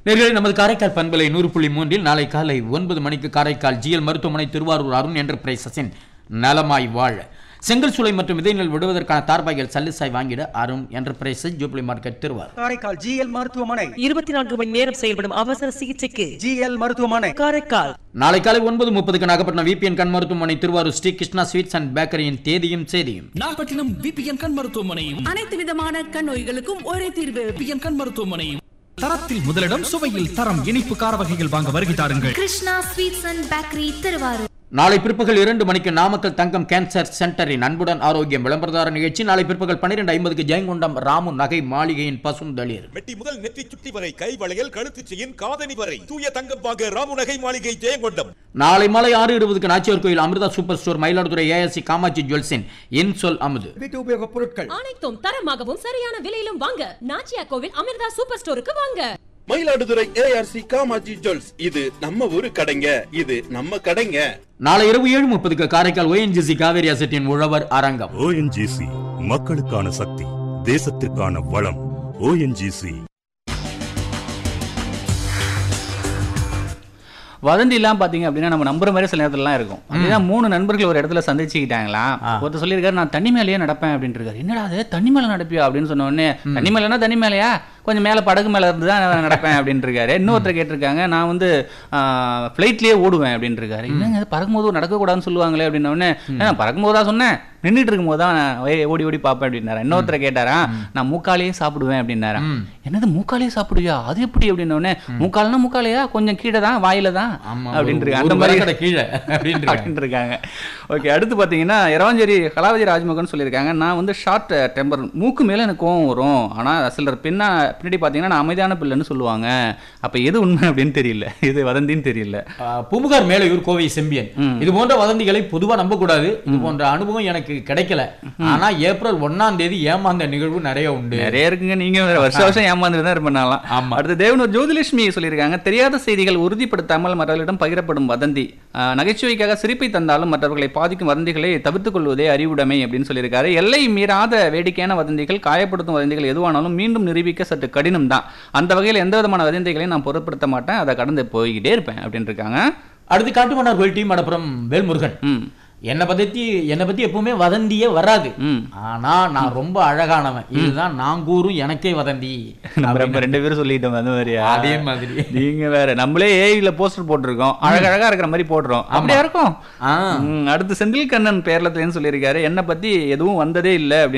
நேர்களை நமது காரைக்கால் பண்பலை நூறு புள்ளி மூன்றில் நாளை காலை ஒன்பது மணிக்கு காரைக்கால் ஜிஎல் மருத்துவமனை திருவாரூர் அருண் என்டர்பிரைசஸின் நலமாய் வாழ செங்கல் சூளை மற்றும் விதைநெல் விடுவதற்கான தார்பாய்கள் சல்லுசாய் வாங்கிட Arun enterprises jubilee market Thiruvarur Karaikal GL மருத்துவமனை இருபத்தி நான்கு மணி நேரம் செயல்படும் அவசர சிகிச்சைக்கு ஜிஎல் மருத்துவமனை காரைக்கால் நாளை காலை ஒன்பது முப்பதுக்கு நாகப்பட்டினம் விபிஎன் கண் மருத்துவமனை திருவாரூர் ஸ்ரீ கிருஷ்ணா ஸ்வீட்ஸ் அண்ட் பேக்கரியின் தேதியும் செய்தியும் நாகப்பட்டினம் விபிஎன் கண் மருத்துவமனையும் அனைத்து விதமான கண் நோய்களுக்கும் ஒரே தீர்வு விபிஎன் கண் மருத்துவமனையும் தரத்தில் முதலிடம் சுவையில் தரம் இனிப்பு கார வகைகள் வாங்க வருகை தாருங்கள் Krishna sweets and bakery Thiruvarur நாளை பிற்பகல் இரண்டு மணிக்கு நாமக்கல் தங்கம் கேன்சர் சென்டரின் அன்புடன் ஆரோக்கியம் விளம்பரதார நிகழ்ச்சி நாளை பிற்பகல் பன்னிரெண்டு ஐம்பதுக்கு ஜெயங்கொண்டம் ராமு நகை மாளிகையின் பசுந்தளிர் மெட்டி முதல் நெற்றி சுட்டி வரை கை வளையல் கழுத்து செயின் காதணி வரை தூய தங்கம் வாங்க ராமுநகை மாளிகை ஜெயங்கொண்டம் நாளை மாலை ஆறு இருபதுக்கு Nachiyar Koil Amirtha super store Mayiladuthurai ASC Kamatchi ஜுவல்ஸின் இன்சொல் அமுது வீட்டு உபயோகப் பொருட்கள் அனைத்தும் தரமாகவும் சரியான விலையிலும் வாங்க நாச்சியா கோவில் அமிர்தா சூப்பர் ஸ்டோருக்கு வாங்க மயிலாடுதுறை ஏஆர்சி காமாஜி ஜுவல்ஸ் இது நம்ம ஊரு கடைங்க இது நம்ம கடைங்க நாளை இரவு ஏழு முப்பதுக்கு காரைக்கால் ஓஎன்ஜிசி காவேரி அசட்டின் உழவர் அரங்கம் ஓஎன்ஜிசி மக்களுக்கான சக்தி தேசத்திற்கான வளம் ஓஎன்ஜிசி வதந்திலாம் பாத்தீங்க அப்படின்னா நம்ம நம்புற மாதிரி சில நேரத்துலலாம் இருக்கும் அப்படின்னா மூணு நண்பர்கள் ஒரு இடத்துல சந்திச்சுக்கிட்டாங்களா ஒருத்தர் சொல்லியிருக்காரு நான் தண்ணி மேலேயே நடப்பேன் அப்படின்ட்டு இருக்காரு என்னடா அது தண்ணி மேல நடப்பியா அப்படின்னு சொன்ன உடனே தண்ணி மேலனா தண்ணி மேலயா கொஞ்சம் மேல படகு மேல இருந்து தான் நான் நடப்பேன் அப்படின்ட்டு இருக்காரு இன்னொருத்தர் கேட்டிருக்காங்க நான் வந்து ஃப்ளைட்லயே ஓடுவேன் அப்படின்ட்டு இருக்காரு என்னங்க இது பறக்கும்போது நடக்கக்கூடாதுன்னு சொல்லுவாங்களே அப்படின்ன உடனே "நான் பறக்கும்போது தான் சொன்னேன் நின்றுட்டு இருக்கும்போது தான் நான் ஓ- ஓடி ஓடி பார்ப்பேன் அப்படின்னாரு இன்னொருத்தர் கேட்டாரா நான் மூக்காலேயே சாப்பிடுவேன் அப்படின்னாரா என்னது மூக்காலேயே சாப்பிடுவியா அது எப்படி அப்படின்ன உடனே மூக்கால்னா மூக்காலையா கொஞ்சம் கீழே தான் வாயில தான் ஆமா, அப்படின்ட்டு ஒரு- இருக்காங்க. அந்த ஒரு மாதிரி விளக்கடை கீழே அப்படின்ட்டு இருக்காங்க. அப்படின்ட்டு இருக்காங்க ஓகே அடுத்து பார்த்தீங்கன்னா இரவாஞ்சேரி கலாவதி ராஜ்மோகன் சொல்லியிருக்காங்க நான் வந்து ஷார்ட் டெம்பர் மூக்கு மேலே எனக்கு கோவம் வரும் ஆனால் சிலர் பின்னா பின்னாடி பார்த்தீங்கன்னா நான் அமைதியான பிள்ளைன்னு சொல்லுவாங்க அப்போ எது உண்மை அப்படின்னு தெரியல இது வதந்தின்னு தெரியல ஆ, பூம்புகார் மேலையூர் கோவை செம்பியன் ம். இது போன்ற வதந்திகளை பொதுவா நம்ப கூடாது இது போன்ற அனுபவம் எனக்கு கிடைக்கல ஆனா ஏப்ரல் ஒண்ணாம் தேதி ஏமாந்த நிகழ்வு நிறைய உண்டு நிறைய இருக்குங்க நீங்க வேற வருஷம் வருஷம் ஏமாந்துட்டு தான் இருப்பேன் நான்லாம். ஆமா. அடுத்து தேவனூர் ஜோதிலட்சுமி சொல்லியிருக்காங்க தெரியாத செய்திகள் உறுதிப்படுத்தாமல் மற்றவர்களிடம் பகிரப்படும் வதந்தி ஆஹ், நகைச்சுவைக்காக சிரிப்பை தந்தாலும் மற்றவர்களை பாதிக்கும் வதந்திகளை தவிர்த்துக் கொள்வதே அறிவுடைமை அப்படின்னு சொல்லியிருக்காரு எல்லை மீறாத வேடிக்கையான வதந்திகள் காயப்படுத்தும் வதந்திகள் எதுவானாலும் மீண்டும் நிரூபிக்க சற்று கடினம் தான் அந்த வகையில் எந்த விதமான வதந்திகளையும் நான் பொருட்படுத்த மாட்டேன் அதை கடந்து போய்கிட்டே இருப்பேன் அப்படின்னு இருக்காங்க அடுத்து காட்டுமன்னார் கோயில் டீம் மடப்புறம் வேல்முருகன் ம் என்னை பத்தி என்னை பத்தி எப்பவுமே வதந்தியே வராது ம் ஆனா நான் ரொம்ப அழகானவன் இதுதான் நான் கூறும் எனக்கே வதந்தி நம்ம ரொம்ப ரெண்டு பேரும் சொல்லிட்டோம் அந்த மாதிரியா அதே மாதிரி நீங்க வேற நம்மளே ஏஐல போஸ்டர் போட்டிருக்கோம் அழகழகா இருக்கிற மாதிரி போடுறோம் அப்படியா இருக்கும் ஆ ம், அடுத்து செந்தில் கண்ணன் பேர்லத்துலன்னு சொல்லியிருக்காரு என்னை பத்தி எதுவும் வந்ததே இல்லை அப்படின்னு